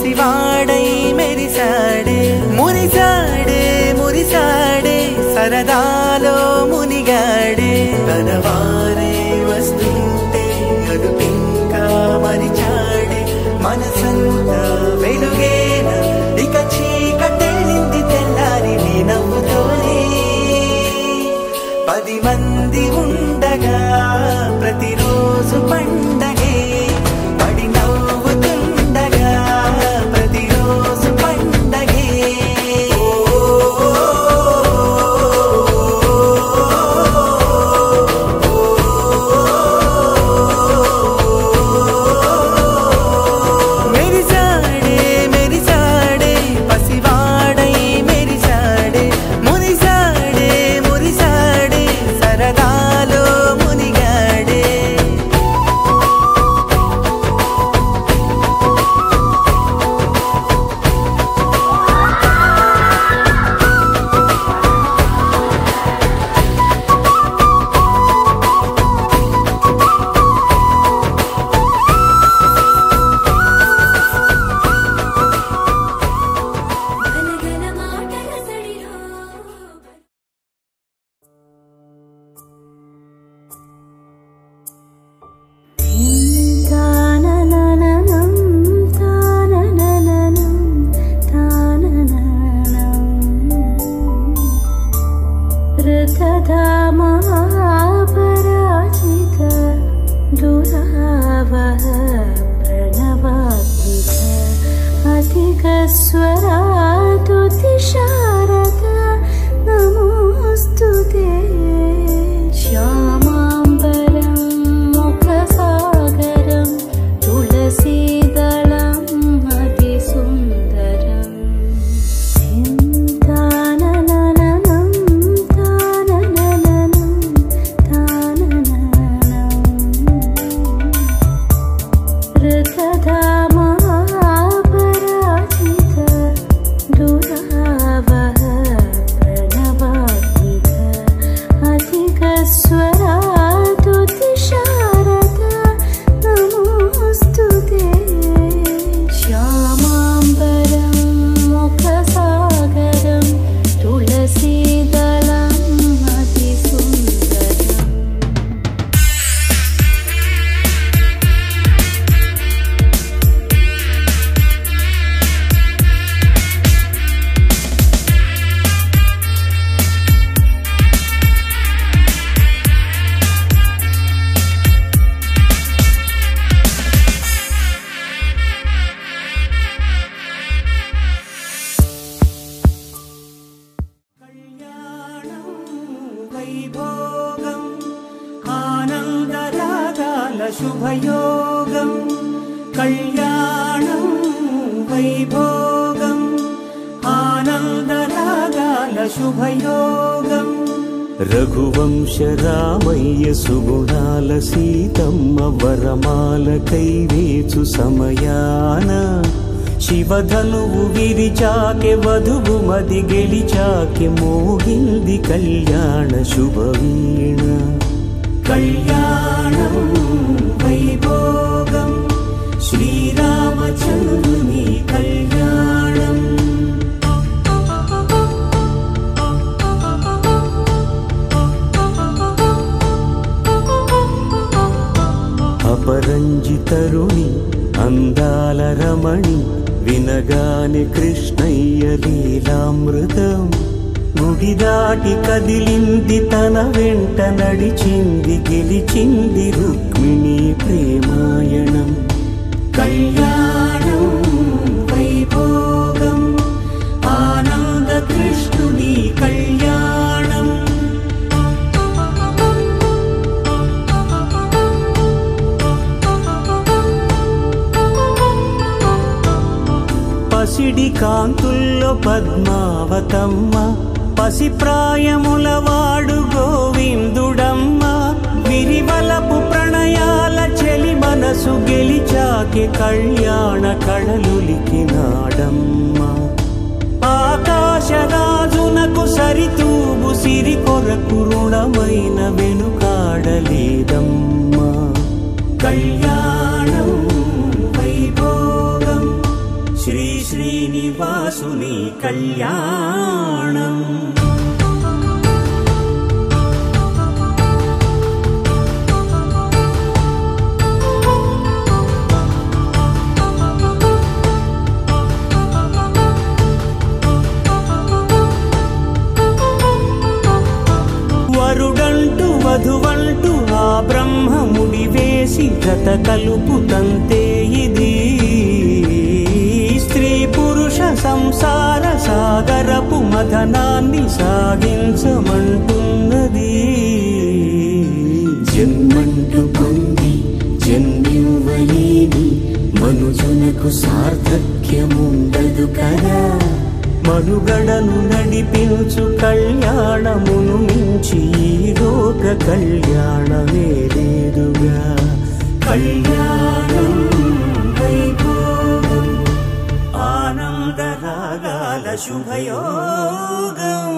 పసివాడై మెరిసాడే మురిసాడే మురిసాడే సరదాలో మునిగాడే తన వారే వస్తుంటే అదుపింకా మరిచాడే మనసంతా వెలుగేన ఇక చీకటెళ్ళింది తెల్లారి నీ నవ్వుతోనే పది మంది ఉండగా ప్రతిరోజు పండగే పడి నవ్వుతుండగా ప్రతిరోజు పండగే మెరిసాడే మెరిసాడే పసివాడై మెరిసాడే మురిసాడే మురిసాడే సరదాలో మునిగాడే గలగల మాటల సడిలో తాననననం తాననననం తానననం ऋतधामापराजित दुरावह प्रणवात्मिक अधिकस्वरातुतिशारद नमोऽस्तु ते श्यामाम्बरं मुखसागरं तुलसीदलम् अतिसुन्दरम् ताननननं ताननननं तानननम् ऋतधामापराजित दुरावह प्रणवात्मिक अधिकस्वरातुतिशारद नमोऽस्तु ते श्यामाम्बरं मुखसागरं तुलसीदलम् अतिसुन्दरम् కళ్యాణం వైభోగం ఆనందరాగాల శుభయోగం కళ్యాణం వైభోగం ఆనందరాగాల శుభయోగం రఘువంశ రామయ్య సుగుణాల సీతమ్మ వరమాల కైవేచు సమయాన శివధనువు విరిచాకె వధువు మది గెలిచాకె మోగింది కళ్యాణ శుభవీణ కళ్యాణం వైభోగం శ్రీరామచంద్రుని కళ్యాణం అపరంజితరుణి అందాల రమణి వినగాని కృష్ణయ్య లీలామృతం గుడి దాటి కదిలింది తన వెంట నడిచింది గెలిచింది రుక్మిణి ప్రేమాయణం కళ్యాణం వైభోగం ఆనంద కృష్ణుని కళ్యాణం పసిడి కాంతుల్లో పద్మావతమ్మ పసిప్రాయముల వాడు గోవిందుడమ్మ విరివలపు ప్రణయాల చెలి మనసు గెలిచాకె కళ్యాణ కళలులికినాడమ్మ ఆకాశరాజునకు సరితూగు సిరి కొరకు రుణమైన వెనుకాడలేదమ్మా కళ్యాణం వైభోగం శ్రీ సరసుని కళ్యాణం వరుడంటూ వధువంటూ ఆ బ్రహ్మముడి వేసి జత కలుపుతంతే ఇది స్త్రీ పురుష సంసార సాగరపు మథనాన్ని సాగించమంటున్నది జన్మంటూ పొంది జన్మివ్వలేని మనుజునకు సార్థక్యముండదు కదా మనుగడను నడిపించు కళ్యాణమును మించి ఈ లోక కళ్యాణమే లేదుగా కళ్యాణం వైభోగం ఆనందరాగాల శుభయోగం